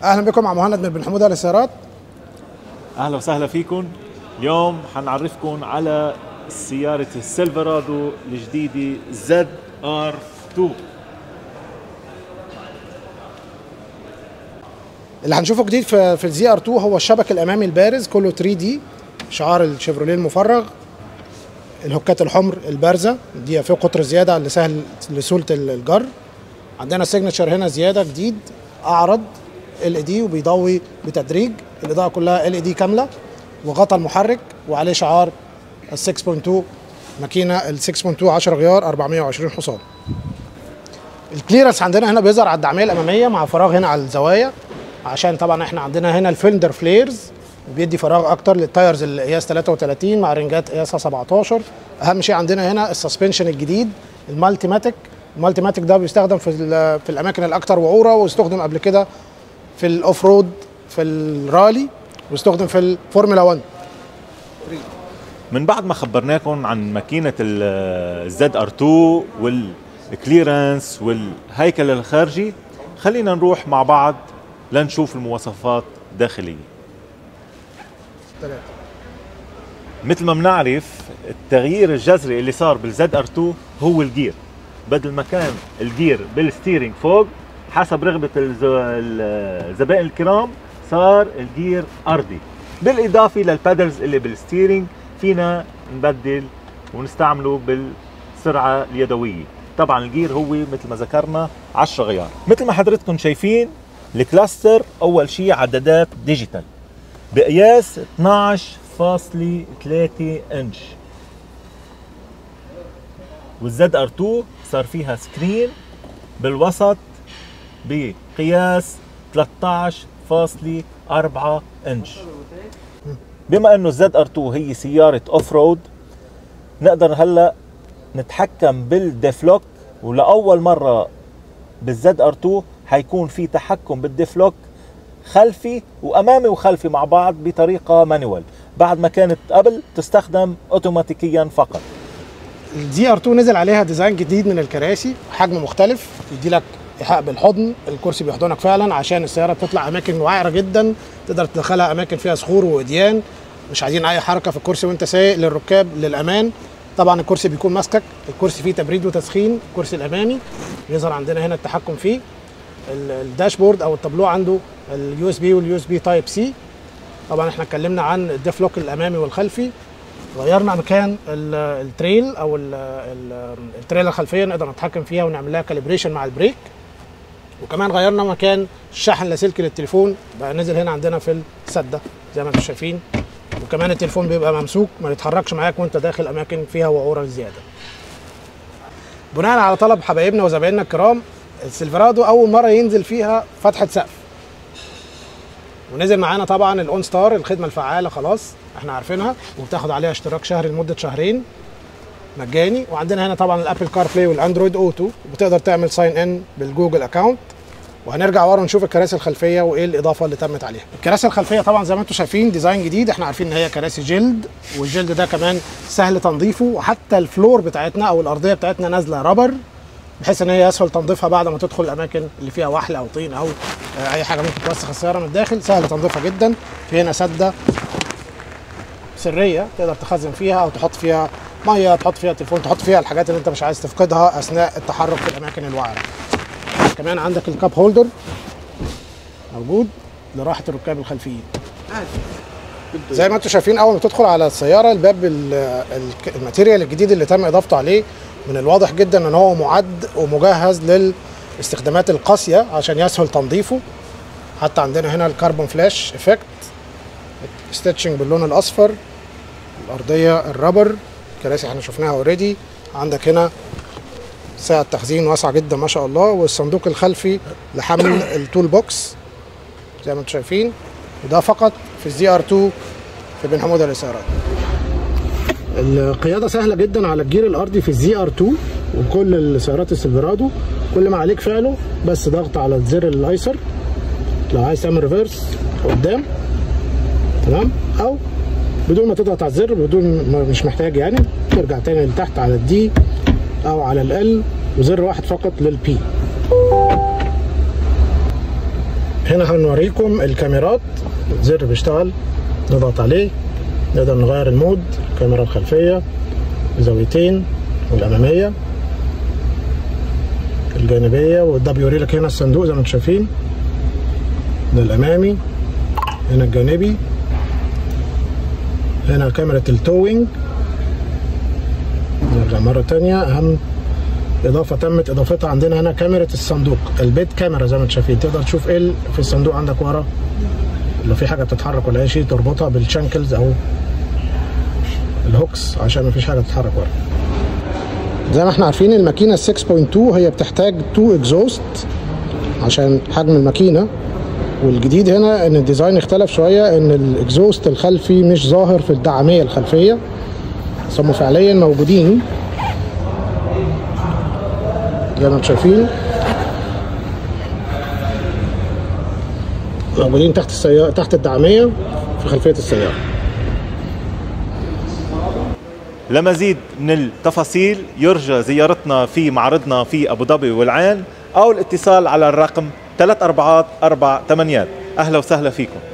اهلا بكم مع مهند من بن حموده للسيارات اهلا وسهلا فيكم اليوم حنعرفكم على سيارة السيلفرادو الجديدة زد ار 2 اللي هنشوفه جديد في في الزي ار 2 هو الشبك الامامي البارز كله 3 دي شعار الشيفروليه المفرغ الهوكات الحمر البارزه دي فيه قطر زياده لسهل لسهوله الجر عندنا سيجنتشر هنا زياده جديد اعرض ال دي وبيضوي بتدريج الاضاءه كلها ال دي كامله وغطى المحرك وعليه شعار ال 6.2 ماكينه ال 6.2 10 غيار 420 حصان الكليرنس عندنا هنا بيظهر على الدعميه الاماميه مع فراغ هنا على الزوايا عشان طبعا احنا عندنا هنا الفندر فليرز بيدي فراغ اكتر للتايرز القياس 33 مع رنجات قياسها 17 اهم شيء عندنا هنا السسبنشن الجديد المالتي ماتيك المالتي ماتيك ده بيستخدم في في الاماكن الاكثر وعوره واستخدم قبل كده في الاوف رود في الرالي واستخدم في الفورمولا 1 من بعد ما خبرناكم عن ماكينة الزد ار 2 والكليرنس والهيكل الخارجي خلينا نروح مع بعض لنشوف المواصفات الداخلية مثل ما بنعرف التغيير الجذري اللي صار بالزد ار 2 هو الجير بدل ما كان الجير بالستيرنج فوق حسب رغبة الزبائن الكرام صار الجير أرضي بالإضافة للبادلز اللي بالستيرنج فينا نبدل ونستعمله بالسرعة اليدوية طبعا الجير هو مثل ما ذكرنا 10 غيار مثل ما حضرتكم شايفين الكلاستر اول شيء عدادات ديجيتال بقياس 12.3 انش والزد ار 2 صار فيها سكرين بالوسط بقياس 13.4 انش بما انه الزد ار 2 هي سياره اوف رود نقدر هلا نتحكم بالديفلوك ولاول مره بالزد ار 2 حيكون في تحكم بالديفلوك خلفي وامامي وخلفي مع بعض بطريقه مانوال بعد ما كانت قبل تستخدم اوتوماتيكيا فقط الدي ار 2 نزل عليها ديزاين جديد من الكراسي حجم مختلف يدي لك ايحاء بالحضن الكرسي بيحضنك فعلا عشان السياره بتطلع اماكن وعره جدا تقدر تدخلها اماكن فيها صخور ووديان مش عايزين اي حركه في الكرسي وانت سايق للركاب للامان طبعا الكرسي بيكون ماسكك الكرسي فيه تبريد وتسخين الكرسي الامامي يظهر عندنا هنا التحكم فيه الداشبورد او التابلو عنده اليو اس بي واليو اس بي تايب سي طبعا احنا اتكلمنا عن الديفلوك الامامي والخلفي غيرنا مكان التريل او التريل الخلفيه نقدر نتحكم فيها ونعمل لها كاليبريشن مع البريك وكمان غيرنا مكان الشحن اللاسلكي للتليفون بقى نزل هنا عندنا في السده زي ما انتم شايفين وكمان التليفون بيبقى ممسوك ما يتحركش معاك وانت داخل اماكن فيها وعوره زياده بناء على طلب حبايبنا وزبايننا الكرام السيلفرادو اول مره ينزل فيها فتحه سقف ونزل معانا طبعا الاون ستار الخدمه الفعاله خلاص احنا عارفينها وبتاخد عليها اشتراك شهري لمده شهرين مجاني وعندنا هنا طبعا الابل كار بلاي والاندرويد اوتو وبتقدر تعمل ساين ان بالجوجل اكونت وهنرجع ورا نشوف الكراسي الخلفيه وايه الاضافه اللي تمت عليها الكراسي الخلفيه طبعا زي ما انتم شايفين ديزاين جديد احنا عارفين ان هي كراسي جلد والجلد ده كمان سهل تنظيفه وحتى الفلور بتاعتنا او الارضيه بتاعتنا نازله رابر بحيث ان هي اسهل تنظيفها بعد ما تدخل الاماكن اللي فيها وحل او طين او اي حاجه ممكن توسخ السياره من الداخل سهل تنظيفها جدا في هنا سده سريه تقدر تخزن فيها او تحط فيها ميه تحط فيها تليفون تحط فيها الحاجات اللي انت مش عايز تفقدها اثناء التحرك في الاماكن الوعره كمان عندك الكاب هولدر موجود لراحه الركاب الخلفيين زي ما انتم شايفين اول ما تدخل على السياره الباب الماتيريال الجديد اللي تم اضافته عليه من الواضح جدا ان هو معد ومجهز للاستخدامات القاسيه عشان يسهل تنظيفه حتى عندنا هنا الكربون فلاش افكت ستيتشنج باللون الاصفر الارضيه الرابر كراسي احنا شفناها اوريدي عندك هنا سعه تخزين واسعه جدا ما شاء الله والصندوق الخلفي لحمل التول بوكس زي ما انتم شايفين وده فقط في الزي ار 2 في بن حموده للسيارات القياده سهله جدا على الجير الارضي في الزي ار 2 وكل السيارات السيلفرادو كل ما عليك فعله بس ضغط على الزر الايسر لو عايز تعمل ريفرس قدام تمام او بدون ما تضغط على الزر بدون ما مش محتاج يعني ترجع تاني لتحت على الدي او على ال وزر واحد فقط للبي هنا هنوريكم الكاميرات زر بيشتغل نضغط عليه نقدر نغير المود الكاميرا الخلفية زاويتين والأمامية الجانبية وده بيوري لك هنا الصندوق زي ما انتم شايفين ده الأمامي هنا الجانبي هنا كاميرا التوينج نرجع مرة تانية أهم إضافة تمت إضافتها عندنا هنا كاميرا الصندوق البيت كاميرا زي ما انتم شايفين تقدر تشوف إيه في الصندوق عندك ورا لو في حاجة بتتحرك ولا أي شيء تربطها بالشانكلز أو الهوكس عشان مفيش حاجة تتحرك ورا زي ما احنا عارفين الماكينة 6.2 هي بتحتاج 2 اكزوست عشان حجم الماكينة والجديد هنا ان الديزاين اختلف شوية ان الاكزوست الخلفي مش ظاهر في الدعامية الخلفية بس هم فعليا موجودين زي ما انتم شايفين موجودين تحت السيارة تحت الدعامية في خلفية السيارة لمزيد من التفاصيل يرجى زيارتنا في معرضنا في ابو ظبي والعين او الاتصال على الرقم 3 4 4 8 اهلا وسهلا فيكم